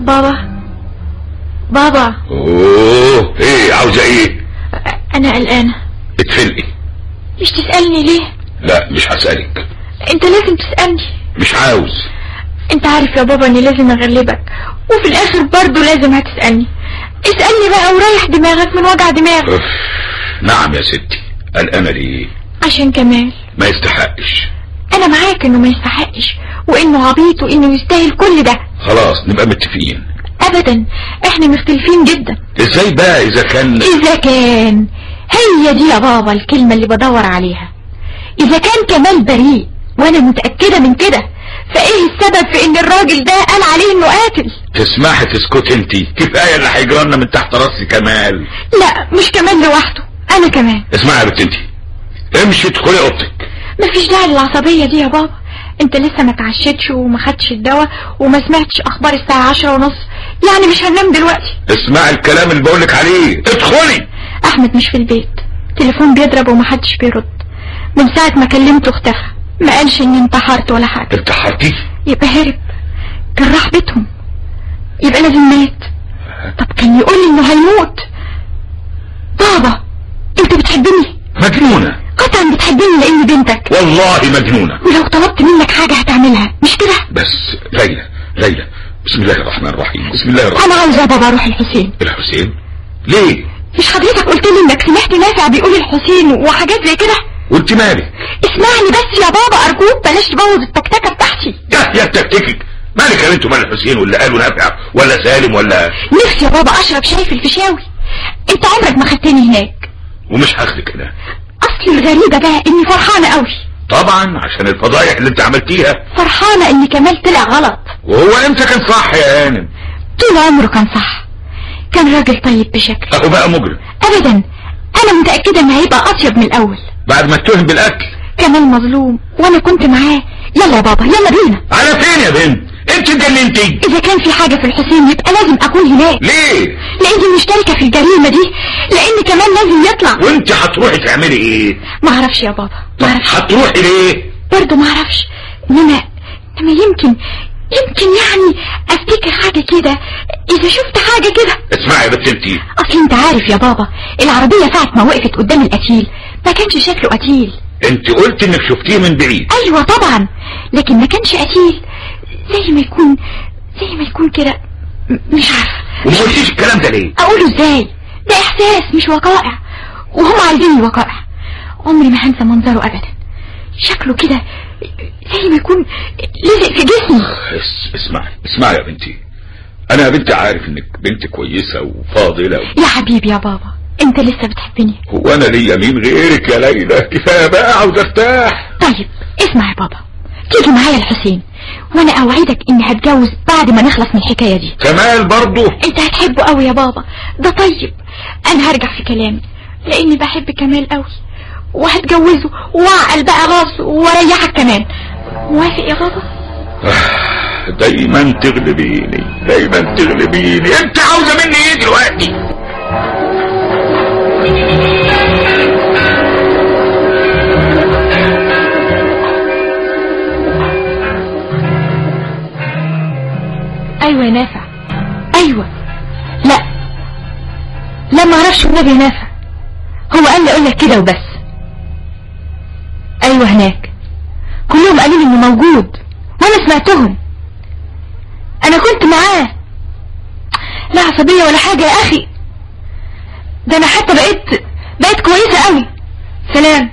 بابا بابا اوه ايه عاوزة ايه انا قلقانة اتفلقي مش تسألني ليه لا مش هسألك انت لازم تسألني مش عاوز انت عارف يا بابا اني لازم اغلبك وفي الاخر برضه لازم هتسألني اسألني بقى وريح دماغك من وجع دماغك أوف. نعم يا ستي قلقانة ليه عشان كمال ما يستحقش انا معاك انه ما يستحقش وانه عبيط وانه يستاهل كل ده خلاص نبقى متفقين ابدا احنا مختلفين جدا ازاي بقى اذا كان اذا كان هي دي يا بابا الكلمة اللي بدور عليها اذا كان كمال بريء وانا متأكدة من كده فايه السبب في ان الراجل ده قال عليه انه قاتل تسمحي تسكت انتي كفاية اللي هيجرالنا من تحت راسي كمال لا مش كمال لوحده انا كمان اسمعي يا بنت انتي امشي ادخلي اوضتك مفيش داعي للعصبية دي يا بابا انت لسه ما تعشتش وما خدتش الدواء وما سمعتش اخبار الساعة عشرة ونص يعني مش هننام دلوقتي اسمعي الكلام اللي بقولك عليه ادخلي احمد مش في البيت تليفون بيضرب ومحدش بيرد من ساعة ما كلمته اختفى ما قالش اني انتحرت ولا حاجة انتحرتي يبقى هرب كان راح بيتهم يبقى لازم مات طب كان يقول لي انه هيموت بابا انت بتحبني مجنونة قطعا بتحبني لاني بنتك والله مجنونة ولو طلبت منك حاجة هتعملها مش كده بس ليلى ليلى بسم الله الرحمن الرحيم بسم الله الرحمن انا عاوزة يا بابا اروح الحسين الحسين ليه مش حضرتك قلت لي انك سمعت نافع بيقول الحسين وحاجات زي كده وانت مالك اسمعني بس يا بابا ارجوك بلاش تبوظ التكتكة بتاعتي يا يا تكتكك مالك يا بنت ومال الحسين ولا قالوا نافع ولا سالم ولا نفسي يا بابا اشرب شاي في الفيشاوي انت عمرك ما خدتني هناك ومش هاخدك هنا اصل الغريبة بقى اني فرحانة قوي طبعا عشان الفضايح اللي انت عملتيها فرحانة ان كمال طلع غلط وهو امتى كان صح يا هانم طول عمره كان صح كان راجل طيب بشكل اهو بقى مجرم ابدا انا متأكدة ان هيبقى اطيب من الاول بعد ما اتهم بالاكل كمال مظلوم وانا كنت معاه يلا يا بابا يلا بينا على فين يا بنت انت اتجننتي اذا كان في حاجة في الحسين يبقى لازم اكون هناك ليه لاني مشتركة في الجريمة دي لان كمان لازم يطلع وانت هتروحي تعملي ايه ما اعرفش يا بابا طب ما اعرفش هتروحي ليه برضه ما اعرفش انما انما يمكن يمكن يعني افتكر حاجة كده اذا شفت حاجة كده اسمعي يا بنت انت اصل انت عارف يا بابا العربية ساعة ما وقفت قدام القتيل ما كانش شكله قتيل انت قلت انك شفتيه من بعيد ايوه طبعا لكن ما كانش قتيل زي ما يكون زي ما يكون كده م- مش عارفه وما قلتيش الكلام ده ليه اقوله ازاي ده احساس مش وقائع وهم عايزيني وقائع عمري ما هنسى منظره ابدا شكله كده زي ما يكون لزق في جسمي اس- اسمعي اسمعي يا بنتي انا يا بنتي عارف انك بنت كويسة وفاضلة و... يا حبيبي يا بابا انت لسه بتحبني هو انا ليا مين غيرك يا ليلى كفاية بقى عاوز ارتاح طيب اسمع يا بابا تيجي معايا الحسين وانا اوعدك اني هتجوز بعد ما نخلص من الحكاية دي كمال برضه انت هتحبه قوي يا بابا ده طيب انا هرجع في كلامي لاني بحب كمال قوي وهتجوزه واعقل بقى راسه واريحك كمان موافق يا بابا دايما تغلبيني دايما تغلبيني انت عاوزة مني ايه دلوقتي ايوه يا نافع ايوه لا لا ما اعرفش النبي يا نافع هو قال لي اقول لك كده وبس ايوه هناك كلهم قالوا لي انه موجود وانا سمعتهم انا كنت معاه لا عصبية ولا حاجة يا اخي ده انا حتى بقيت بقيت كويسة قوي سلام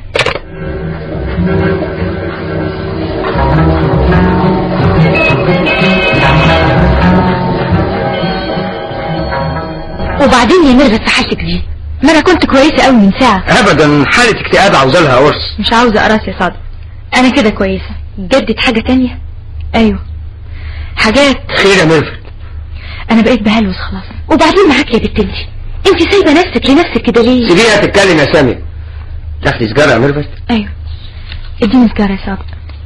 وبعدين يا ميرفت في حالتك دي ما انا كنت كويسة قوي من ساعة ابدا حالة اكتئاب عاوزة لها قرص مش عاوزة اقراص يا صادق انا كده كويسة جدد حاجة تانية ايوه حاجات خير يا ميرفت انا بقيت بهلوس خلاص وبعدين معاك يا بنت انت انت سايبة نفسك لنفسك كده ليه سيبيها تتكلم يا سامي تاخدي سجارة يا ميرفت ايوه اديني سجارة يا صادق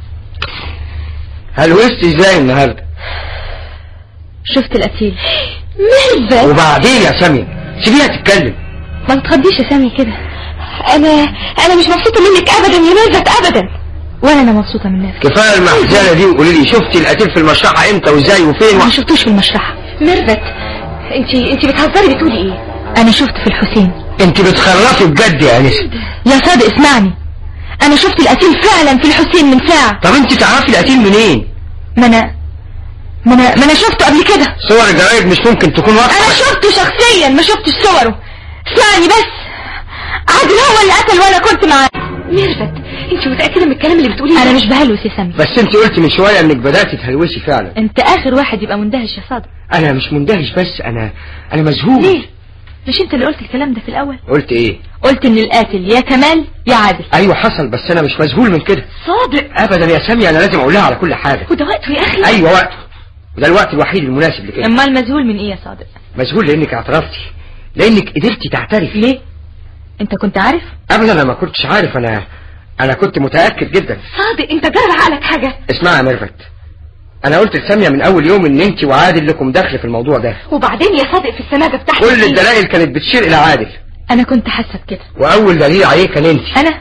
هلوست ازاي النهاردة شفت القتيل ميرفت وبعدين يا سامي سيبيها تتكلم ما تتخضيش يا سامي كده انا انا مش مبسوطة منك ابدا يا ميرفت ابدا ولا انا مبسوطة من نفسي كفاية المحزنة دي وقولي لي شفتي القتيل في المشرحة امتى وازاي وفين ما و... شفتوش في المشرحة ميرفت انت انت بتهزري بتقولي ايه انا شفت في الحسين انت بتخرفي بجد يا انسه يا صادق اسمعني انا شفت القتيل فعلا في الحسين من ساعة طب انت تعرفي القتيل منين ما انا ما انا ما انا شفته قبل كده صور الجرايد مش ممكن تكون انا واضحه شفته شخصيا ما شفتش صوره اسمعني بس عادل هو اللي قتل وانا كنت معاه ميرفت انت متأكدة من الكلام اللي بتقوليه انا مش بهلوس يا سامي بس انت قلت من شويه انك بداتي تهلوسي فعلا انت اخر واحد يبقى مندهش يا صادق انا مش مندهش بس انا انا مذهول ليه مش انت اللي قلت الكلام ده في الاول قلت ايه قلت ان القاتل يا كمال يا عادل ايوه حصل بس انا مش مذهول من كده صادق ابدا يا سامي انا لازم اقولها على كل حاجه وده وقته يا اخي ايوه وقته وده الوقت الوحيد المناسب لكده امال مذهول من ايه يا صادق مذهول لانك اعترفتي لانك قدرتي تعترفي ليه انت كنت عارف ابدا انا ما كنتش عارف انا انا كنت متاكد جدا صادق انت جرى عقلك حاجة اسمعي يا ميرفت انا قلت لساميه من اول يوم ان انت وعادل لكم دخل في الموضوع ده وبعدين يا صادق في السنادة بتاعتك كل إيه؟ الدلائل كانت بتشير الى عادل انا كنت حاسة بكده واول دليل عليه كان انت انا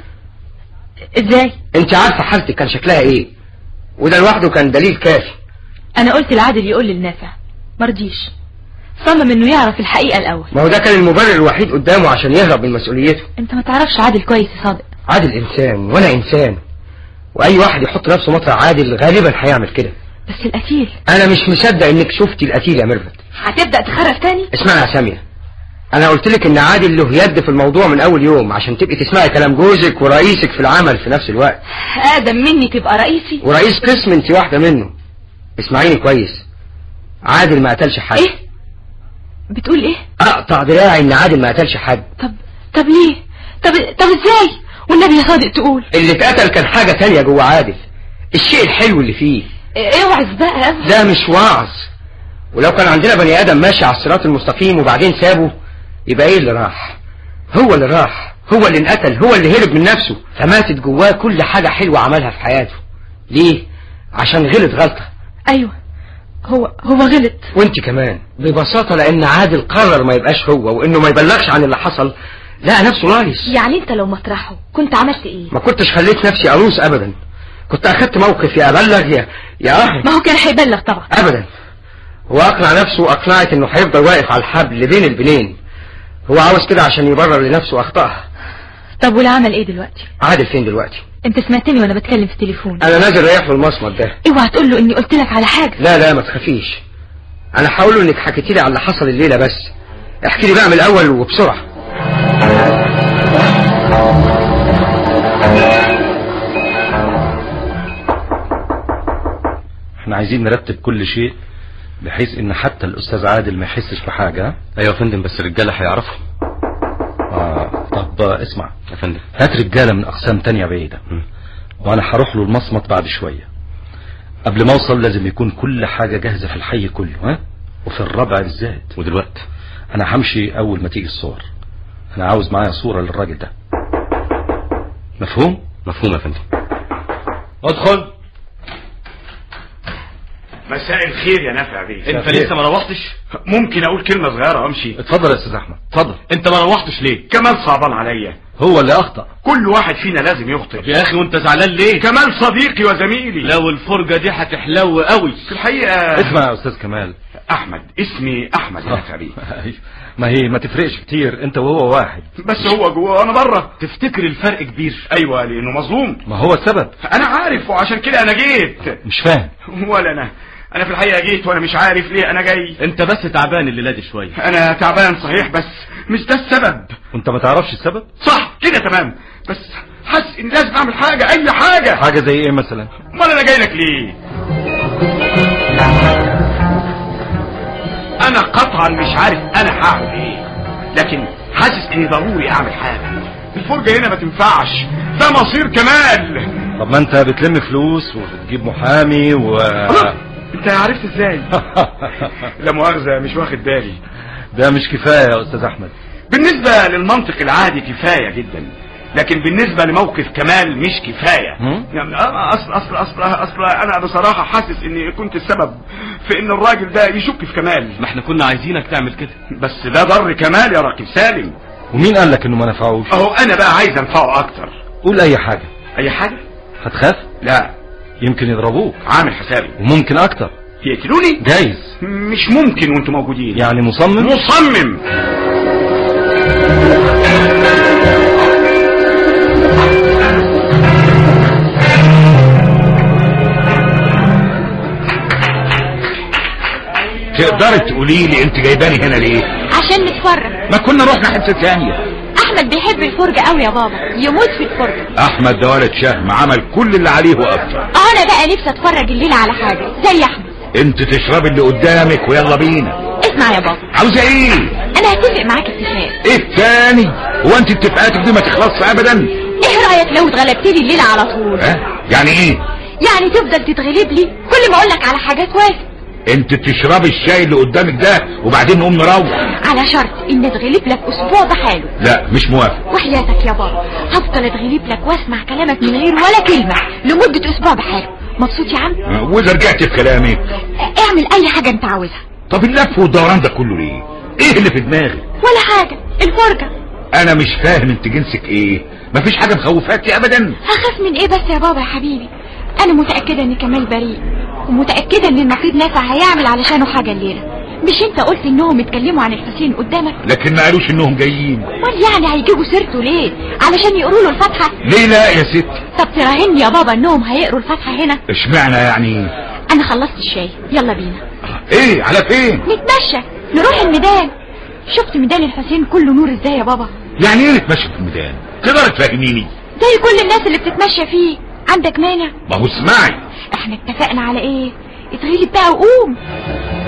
ازاي انت عارفه حالتك كان شكلها ايه وده لوحده كان دليل كافي انا قلت العادل يقول للنافع مرضيش صمم انه يعرف الحقيقة الاول ما هو ده كان المبرر الوحيد قدامه عشان يهرب من مسؤوليته انت ما تعرفش عادل كويس يا صادق عادل انسان وانا انسان واي واحد يحط نفسه مطرح عادل غالبا هيعمل كده بس القتيل انا مش مصدق انك شفتي القتيل يا ميرفت هتبدأ تخرف تاني اسمعي يا ساميه انا قلت لك ان عادل له يد في الموضوع من اول يوم عشان تبقي تسمعي كلام جوزك ورئيسك في العمل في نفس الوقت ادم مني تبقى رئيسي ورئيس قسم انت واحده منه اسمعيني كويس عادل ما قتلش حد ايه بتقول ايه اقطع دراعي ان عادل ما قتلش حد طب طب ليه طب طب ازاي والنبي يا صادق تقول اللي اتقتل كان حاجه تانية جوه عادل الشيء الحلو اللي فيه اوعظ بقى ده مش وعظ ولو كان عندنا بني ادم ماشي على الصراط المستقيم وبعدين سابه يبقى ايه اللي راح هو اللي راح هو اللي انقتل هو اللي هرب من نفسه فماتت جواه كل حاجة حلوة عملها في حياته ليه عشان غلط غلطة ايوه هو هو غلط وانت كمان ببساطة لان عادل قرر ما يبقاش هو وانه ما يبلغش عن اللي حصل لقى نفسه لايص يعني انت لو مطرحه كنت عملت ايه ما كنتش خليت نفسي اروس ابدا كنت اخدت موقف يا ابلغ يا يا اهرب ما هو كان هيبلغ طبعا ابدا هو اقنع نفسه واقنعت انه هيفضل واقف على الحبل بين البنين هو عاوز كده عشان يبرر لنفسه اخطائها طب والعمل ايه دلوقتي عادل فين دلوقتي انت سمعتني وانا بتكلم في التليفون انا نازل رايح له المصمت ده اوعى تقول له اني قلت لك على حاجه لا لا ما تخافيش انا هقول له انك حكيتي لي على اللي حصل الليله بس احكي لي بقى من الاول وبسرعه احنا عايزين نرتب كل شيء بحيث ان حتى الاستاذ عادل ما يحسش بحاجة ها؟ ايوه يا فندم بس الرجاله هيعرفوا آه طب آه، اسمع يا فندم هات رجالة من اقسام تانية بعيدة مم. وانا هروح له المصمت بعد شوية قبل ما اوصل لازم يكون كل حاجة جاهزة في الحي كله ها وفي الربع بالذات ودلوقتي انا همشي اول ما تيجي الصور انا عاوز معايا صورة للراجل ده مفهوم مفهوم يا فندم ادخل مساء الخير يا نافع بيه انت لسه ما روحتش ممكن اقول كلمة صغيرة وامشي اتفضل يا استاذ احمد اتفضل انت ما روحتش ليه كمال صعبان عليا هو اللي اخطأ كل واحد فينا لازم يخطئ يا اخي وانت زعلان ليه كمال صديقي وزميلي لو الفرجه دي هتحلو قوي في الحقيقة اسمع يا استاذ كمال احمد اسمي احمد يا نافع بيه أيوة. ما هي ما تفرقش كتير انت وهو واحد بس هو جوه وانا بره تفتكر الفرق كبير ايوه لانه مظلوم ما هو السبب انا عارف وعشان كده انا جيت مش فاهم ولا انا انا في الحقيقة جيت وانا مش عارف ليه انا جاي انت بس تعبان الليله دي شويه انا تعبان صحيح بس مش ده السبب وانت ما تعرفش السبب صح كده تمام بس حاسس ان لازم اعمل حاجة اي حاجة حاجة زي ايه مثلا امال انا جاي لك ليه انا قطعا مش عارف انا هعمل ايه لكن حاسس اني ضروري اعمل حاجة الفرجة هنا ما تنفعش ده مصير كمال طب ما انت بتلم فلوس وبتجيب محامي و انت عرفت ازاي لا مؤاخذة مش واخد بالي ده مش كفاية يا استاذ احمد بالنسبة للمنطق العادي كفاية جدا لكن بالنسبة لموقف كمال مش كفاية هم؟ يعني أنا اصل اصل اصل اصل انا بصراحة حاسس اني كنت السبب في ان الراجل ده يشك في كمال ما احنا كنا عايزينك تعمل كده بس ده ضر كمال يا راكب سالم ومين قال لك انه ما نفعوش اهو انا بقى عايز انفعه اكتر قول اي حاجة اي حاجة هتخاف لا يمكن يضربوك عامل حسابي وممكن اكتر تقتلوني جايز مش ممكن وانتم موجودين يعني مصمم مصمم تقدري تقولي لي انت جايباني هنا ليه عشان نتفرج ما كنا رحنا حته تانية احمد بيحب الفرجة قوي يا بابا يموت في الفرجة احمد ده ولد شهم عمل كل اللي عليه واكتر انا بقى نفسي اتفرج الليلة على حاجة زي احمد انت تشربي اللي قدامك ويلا بينا اسمع يا بابا عاوزه ايه انا هتفق معاك اتفاق ايه تاني هو انت اتفاقاتك دي ما تخلصش ابدا ايه رأيك لو اتغلبت لي الليلة على طول ها يعني ايه يعني تفضل تتغلب لي كل ما اقولك على حاجة توافق انت تشربي الشاي اللي قدامك ده وبعدين نقوم نروح على شرط ان اتغلب لك اسبوع بحاله لا مش موافق وحياتك يا بابا هفضل اتغلب لك واسمع كلامك من غير ولا كلمة لمدة اسبوع بحاله مبسوط يا عم واذا رجعت في كلامك اعمل اي حاجة انت عاوزها طب اللف والدوران ده كله ليه ايه اللي في دماغك ولا حاجة الفرجة انا مش فاهم انت جنسك ايه مفيش حاجه مخوفاكي ابدا هخاف من ايه بس يا بابا يا حبيبي انا متأكدة ان كمال بريء ومتأكدة ان النقيب نافع هيعمل علشانه حاجة الليلة مش انت قلت انهم اتكلموا عن الحسين قدامك لكن ما قالوش انهم جايين امال يعني هيجيبوا سيرته ليه علشان يقروا له الفاتحة ليه لا يا ست طب تراهني يا بابا انهم هيقروا الفاتحة هنا اشمعنى يعني انا خلصت الشاي يلا بينا ايه على فين نتمشى نروح الميدان شفت ميدان الحسين كله نور ازاي يا بابا يعني ايه نتمشى في الميدان تقدر تفهميني زي كل الناس اللي بتتمشى فيه عندك مانع ما هو اسمعي احنا اتفقنا على ايه اتغلب بقى وقوم